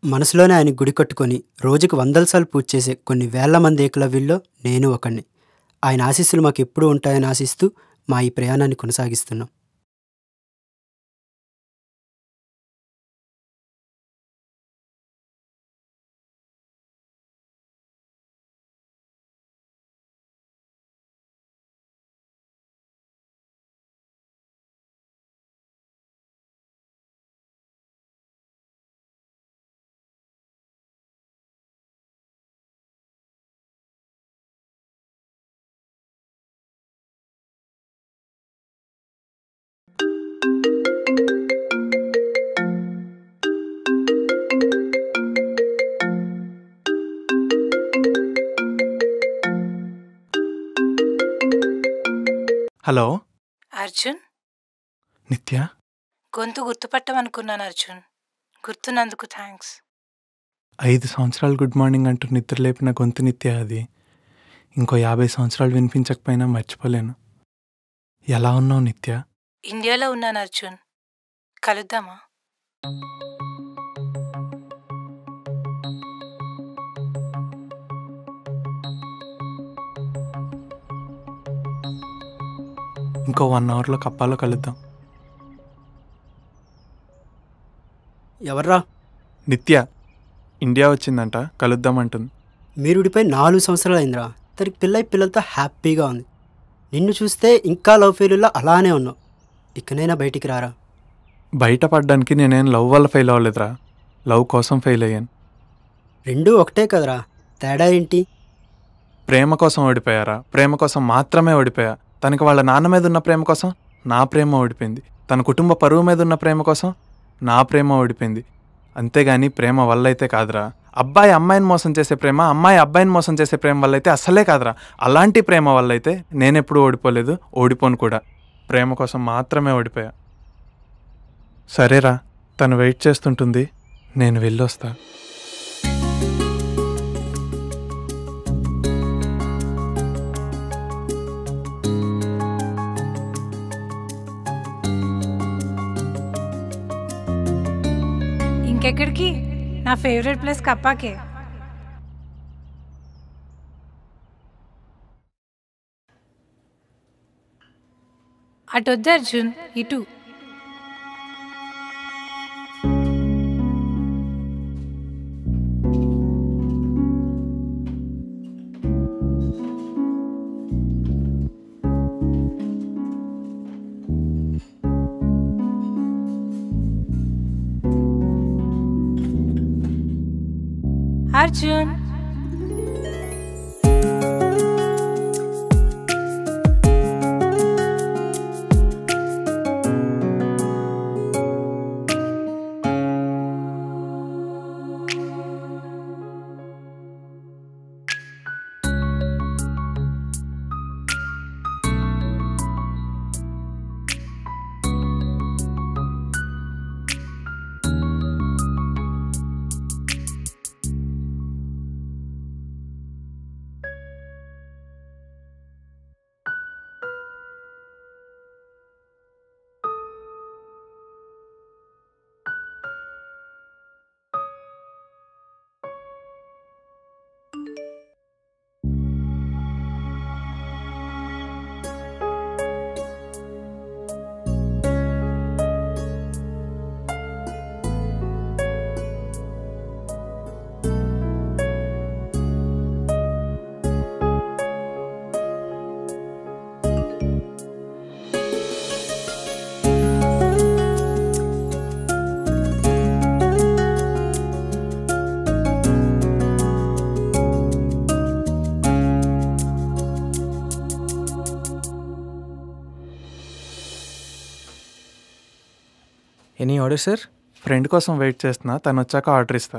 మనసులోనే ఆయన గుడి కట్టుకొని రోజుకు వందల సార్లు పూజ చేసే కొన్ని వేల మంది ఏకలవ్యుల్లో నేను ఒకడిని ఆయన ఆశీస్సులు మాకు ఎప్పుడూ ఉంటాయని ఆశిస్తూ మా ఈ ప్రయాణాన్ని కొనసాగిస్తున్నాం హలో అర్జున్ నిత్య గొంతు గుర్తుపట్టమనుకున్నాను అర్జున్ గుర్తున్నందుకు థ్యాంక్స్ ఐదు సంవత్సరాలు గుడ్ మార్నింగ్ అంటూ నిద్ర లేపిన గొంతు నిత్య అది ఇంకో యాభై సంవత్సరాలు వినిపించకపోయినా మర్చిపోలేను ఎలా ఉన్నావు నిత్య ఇండియాలో ఉన్నాను అర్జున్ కలుద్దామా ఇంకో వన్ అవర్లో కప్పాలో కలుద్దాం ఎవర్రా నిత్య ఇండియా వచ్చిందంట కలుద్దాం అంటుంది మీరు విడిపోయి నాలుగు సంవత్సరాలు అయిందిరా తనకి పిల్లై పిల్లలతో హ్యాపీగా ఉంది నిన్ను చూస్తే ఇంకా లవ్ ఫెయిల్యూర్లో అలానే ఉన్నావు ఇకనైనా బయటికి రారా బయటపడడానికి నేనేం లవ్ వల్ల ఫెయిల్ అవ్వలేదురా లవ్ కోసం ఫెయిల్ అయ్యాను రెండూ ఒకటే కదరా తేడా ఏంటి ప్రేమ కోసం ఓడిపోయారా ప్రేమ కోసం మాత్రమే ఓడిపోయా తనకి వాళ్ళ నాన్న మీద ఉన్న ప్రేమ కోసం నా ప్రేమ ఓడిపోయింది తన కుటుంబ పరువు మీద ఉన్న ప్రేమ కోసం నా ప్రేమ ఓడిపోయింది అంతేగాని ప్రేమ వల్ల అయితే కాదురా అబ్బాయి అమ్మాయిని మోసం చేసే ప్రేమ అమ్మాయి అబ్బాయిని మోసం చేసే ప్రేమ వల్ల అయితే అసలే కాదురా అలాంటి ప్రేమ వల్ల అయితే నేనెప్పుడు ఓడిపోలేదు ఓడిపోను కూడా ప్రేమ కోసం మాత్రమే ఓడిపోయా సరేరా తను వెయిట్ చేస్తుంటుంది నేను వెళ్ళొస్తా ఇంకెక్కడికి నా ఫేవరెట్ ప్లేస్ కప్పాకే అటు వద్దు అర్జున్ ఇటు Arjun any order sir friend కోసం వెయిట్ చేస్తున్నా తను వచ్చాక ఆర్డర్ ఇస్తా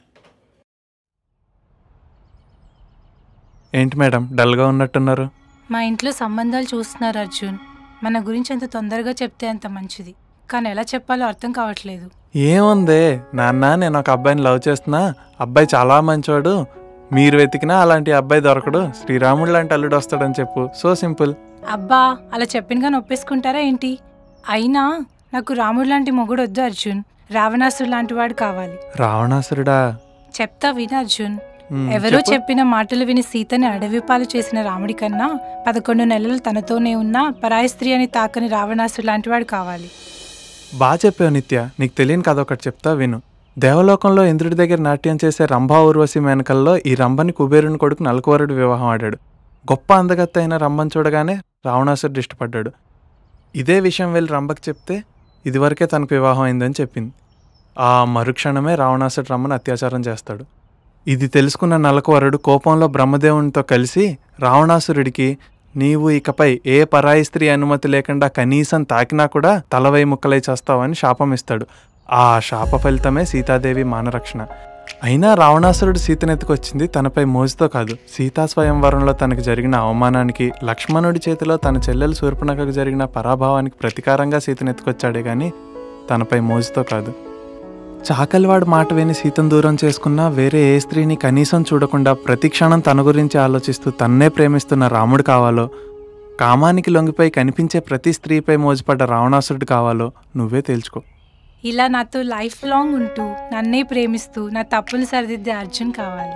ఏంటి మేడం డల్గా ఉన్నట్టున్నారు మా ఇంట్లో సంబంధాలు చూస్తున్నారు అర్జున్ మన గురించి అంత తొందరగా చెప్తే అంత మంచిది కానీ ఎలా చెప్పాలో అర్థం కావట్లేదు ఏముంది నాన్న నేను ఒక అబ్బాయిని లవ్ చేస్తున్నా అబ్బాయి చాలా మంచోడు మీరు వెతికినా అలాంటి అబ్బాయి దొరకడు శ్రీరాముడు లాంటి అల్లుడు వస్తాడని చెప్పు సో సింపుల్ అబ్బా అలా చెప్పినగా నొప్పేసుకుంటారా ఏంటి అయినా నాకు రాముడు లాంటి మొగుడు వద్దు అర్జున్ రావణాసుడు లాంటి వాడు కావాలి రావణాసురుడా చెప్తా విను అర్జున్ మ్, ఎవరో చెప్పు. చెప్పిన మాటలు విని సీతని అడవి పాలు చేసిన రాముడి కన్నా పదకొండు నెలలు తనతోనే ఉన్న పరాయి స్త్రీ అని తాకని రావణాసుడు లాంటివాడు కావాలి బాగా చెప్పావు నిత్య నీకు తెలియని కథ ఒకటి చెప్తా విను దేవలోకంలో ఇంద్రుడి దగ్గర నాట్యం చేసే రంభా ఊర్వశి మేనకల్లో ఈ రంభని కుబేరుని కొడుకు నలకువరుడు వివాహం ఆడాడు గొప్ప అందగత్త అయిన రంభని చూడగానే రావణాసురుడు ఇష్టపడ్డాడు ఇదే విషయం వెళ్ళి రంభకి చెప్తే ఇదివరకే తనకు వివాహం అయిందని చెప్పింది ఆ మరుక్షణమే రావణాసుడు రంభని అత్యాచారం చేస్తాడు ఇది తెలుసుకున్న నలకువరుడు కోపంలో బ్రహ్మదేవునితో కలిసి రావణాసురుడికి నీవు ఇకపై ఏ పరాయి స్త్రీ అనుమతి లేకుండా కనీసం తాకినా కూడా తలవై ముక్కలై చేస్తావని శాపం ఇస్తాడు ఆ శాప ఫలితమే సీతాదేవి మానరక్షణ అయినా రావణాసురుడు సీతనెత్తుకొచ్చింది తనపై మోజుతో కాదు సీతా స్వయంవరంలో తనకు జరిగిన అవమానానికి లక్ష్మణుడి చేతిలో తన చెల్లెలు శూర్పణఖకు జరిగిన పరాభావానికి ప్రతీకారంగా సీతనెత్తుకొచ్చాడే గాని తనపై మోజుతో కాదు చాకలివాడు మాట విని సీతను దూరం చేసుకున్నా వేరే ఏ స్త్రీని కనీసం చూడకుండా ప్రతి క్షణం తన గురించి ఆలోచిస్తూ తన్నే ప్రేమిస్తున్న రాముడు కావాలో కామానికి లొంగిపోయి కనిపించే ప్రతి స్త్రీపై మోజుపడ్డ రావణాసురుడు కావాలో నువ్వే తేల్చుకో ఇలా నాతో లైఫ్ లాంగ్ ఉంటూ నన్నే ప్రేమిస్తూ నా తప్పులు సరిదిద్దే అర్జున్ కావాలి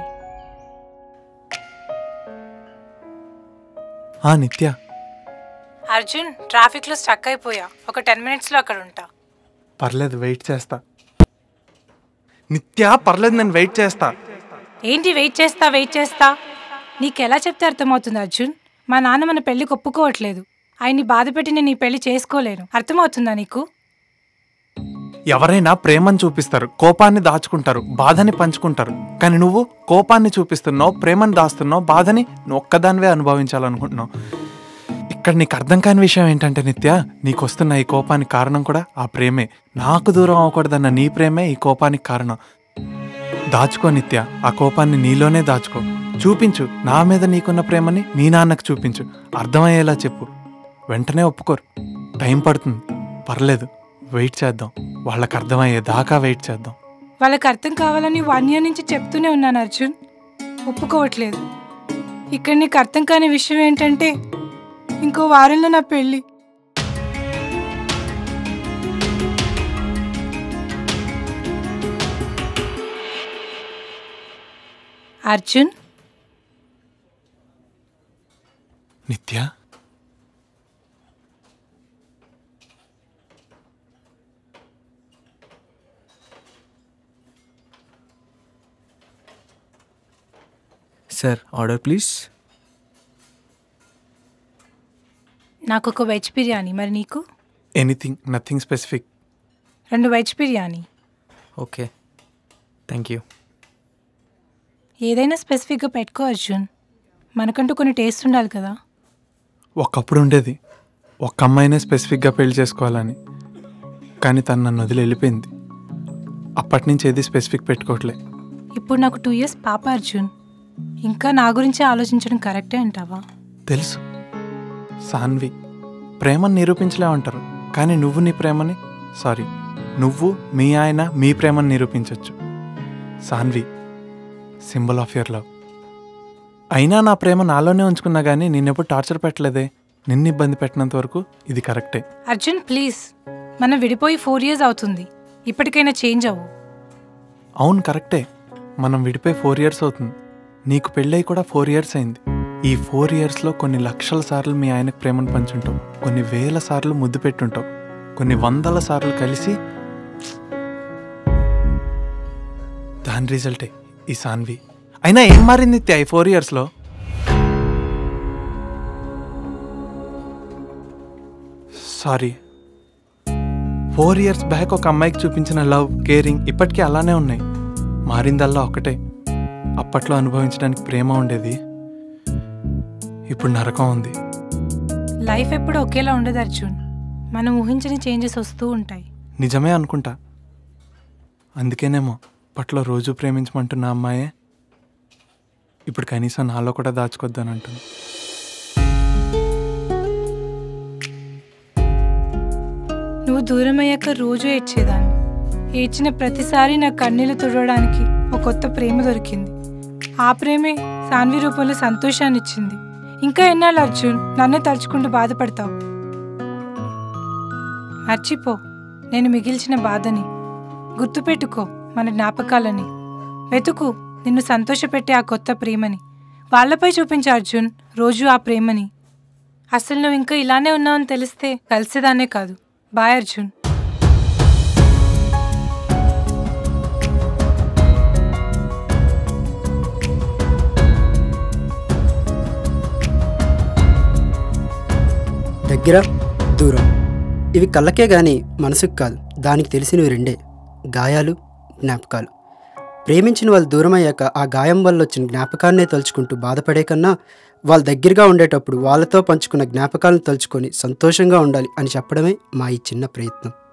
ఆ నిత్య అర్జున్ ట్రాఫిక్లో స్టక్ అయిపోయా ఒక టెన్ మినిట్స్లో అక్కడ ఉంటా పర్లేదు వెయిట్ చేస్తా నిత్య పర్లేదు నేను వెయిట్ చేస్తా ఏంటి వెయిట్ చేస్తా వెయిట్ చేస్తా నీకెలా చెప్తే అర్థమవుతుంది అర్జున్ మా నాన్న మన పెళ్లికి ఒప్పుకోవట్లేదు ఆయన్ని బాధ పెట్టి నేను ఈ పెళ్లి చేసుకోలేను అర్థమవుతుందా నీకు ఎవరైనా ప్రేమను చూపిస్తారు కోపాన్ని దాచుకుంటారు బాధని పంచుకుంటారు కానీ నువ్వు కోపాన్ని చూపిస్తున్నావు ప్రేమను దాస్తున్నావు బాధని నువ్వు ఒక్కదానివే అనుభవించాలనుకుంటున్నావు ఇక్కడ నీకు అర్థం కాని విషయం ఏంటంటే నిత్య నీకు వస్తున్న ఈ కోపానికి కారణం కూడా ఆ ప్రేమే నాకు దూరం అవ్వకూడదన్న నీ ప్రేమే ఈ కోపానికి కారణం దాచుకో నిత్య ఆ కోపాన్ని నీలోనే దాచుకో చూపించు నా మీద నీకున్న ప్రేమని మీ నాన్నకు చూపించు అర్థమయ్యేలా చెప్పు వెంటనే ఒప్పుకోరు టైం పడుతుంది పర్లేదు వెయిట్ చేద్దాం వాళ్ళకి అర్థమయ్యే దాకా వెయిట్ చేద్దాం వాళ్ళకి అర్థం కావాలని వన్ ఇయర్ నుంచి చెప్తూనే ఉన్నాను అర్జున్ ఒప్పుకోవట్లేదు ఇక్కడ నీకు అర్థం కాని విషయం ఏంటంటే ఇంకో వారంలో నా పెళ్ళి అర్జున్ నిత్య సార్ ఆర్డర్ ప్లీజ్ నాకు ఒక వెజ్ బిర్యానీ మరి నీకు ఎనీథింగ్ నథింగ్ స్పెసిఫిక్ రెండు veg biryani okay thank you ఏదైనా స్పెసిఫిక్గా పెట్టుకో అర్జున్ మనకంటూ కొన్ని టేస్ట్ ఉండాలి కదా ఒకప్పుడు ఉండేది ఒక్క అమ్మాయినే స్పెసిఫిక్గా పెళ్లి చేసుకోవాలని కానీ తను నన్ను వదిలి వెళ్ళిపోయింది అప్పటి నుంచి ఏది స్పెసిఫిక్ పెట్టుకోవట్లే ఇప్పుడు నాకు టూ ఇయర్స్ పాప అర్జున్ ఇంకా నా గురించి ఆలోచించడం కరెక్టే అంటావా తెలుసు సాన్వి ప్రేమను నిరూపించలేమంటారు కానీ నువ్వు నీ ప్రేమని సారీ నువ్వు మీ ఆయన మీ ప్రేమను నిరూపించవచ్చు Saanvi symbol of your love అయినా నా ప్రేమ నాలోనే ఉంచుకున్నా కానీ నిన్నెప్పుడు టార్చర్ పెట్టలేదే నిన్ను ఇబ్బంది పెట్టినంత వరకు ఇది కరెక్టే అర్జున్ ప్లీజ్ మనం విడిపోయి ఫోర్ ఇయర్స్ అవుతుంది ఇప్పటికైనా చేంజ్ అవ్వు అవును కరెక్టే మనం విడిపోయి ఫోర్ ఇయర్స్ అవుతుంది నీకు పెళ్ళై కూడా ఫోర్ ఇయర్స్ అయింది ఈ ఫోర్ ఇయర్స్లో కొన్ని లక్షల సార్లు మీ ఆయనకు ప్రేమను పంచుంటావు కొన్ని వేల సార్లు ముద్దు పెట్టుంటావు కొన్ని వందల సార్లు కలిసి దాని రిజల్టే ఈ సాన్వి అయినా ఏం మారింది నిత్య ఈ ఫోర్ ఇయర్స్లో సారీ ఫోర్ ఇయర్స్ బ్యాక్ ఒక అమ్మాయికి చూపించిన లవ్ కేరింగ్ ఇప్పటికీ అలానే ఉన్నాయి మారిందల్లా ఒకటే అప్పట్లో అనుభవించడానికి ప్రేమ ఉండేది ఇప్పుడు నరకం ఉంది లైఫ్ ఎప్పుడు ఒకేలా ఉండదు అర్జున్ మనం ఊహించని చేంజెస్ వస్తూ ఉంటాయి నిజమే అనుకుంటా అందుకేనేమో అప్పట్లో రోజు ప్రేమించమంటున్న అమ్మాయే ఇప్పుడు కనీసం నాలో కూడా దాచుకొద్దని అంటుంది నువ్వు దూరం అయ్యాక రోజు ఏడ్చేదాన్ని ఏడ్చిన ప్రతిసారి నా కన్నీళ్లు తుడవడానికి ఒక కొత్త ప్రేమ దొరికింది ఆ ప్రేమే సాన్వి రూపంలో సంతోషాన్ని ఇచ్చింది ఇంకా ఎన్నాళ్ళు అర్జున్ నన్నే తలుచుకుంటూ బాధపడతావు మర్చిపో నేను మిగిల్చిన బాధని గుర్తుపెట్టుకో మన జ్ఞాపకాలని వెతుకు నిన్ను సంతోషపెట్టే ఆ కొత్త ప్రేమని వాళ్ళపై చూపించు అర్జున్ రోజు ఆ ప్రేమని అసలు నువ్వు ఇంకా ఇలానే ఉన్నావని తెలిస్తే కలిసేదాన్నే కాదు బాయ్ అర్జున్ దగ్గర దూరం ఇవి కళ్ళకే గాని మనసుకు కాదు దానికి తెలిసినవి రెండే గాయాలు జ్ఞాపకాలు ప్రేమించిన వాళ్ళు దూరమయ్యాక ఆ గాయం వల్ల వచ్చిన జ్ఞాపకాన్నే తలుచుకుంటూ బాధపడే కన్నా వాళ్ళ దగ్గరగా ఉండేటప్పుడు వాళ్ళతో పంచుకున్న జ్ఞాపకాలను తలుచుకొని సంతోషంగా ఉండాలి అని చెప్పడమే మా ఈ చిన్న ప్రయత్నం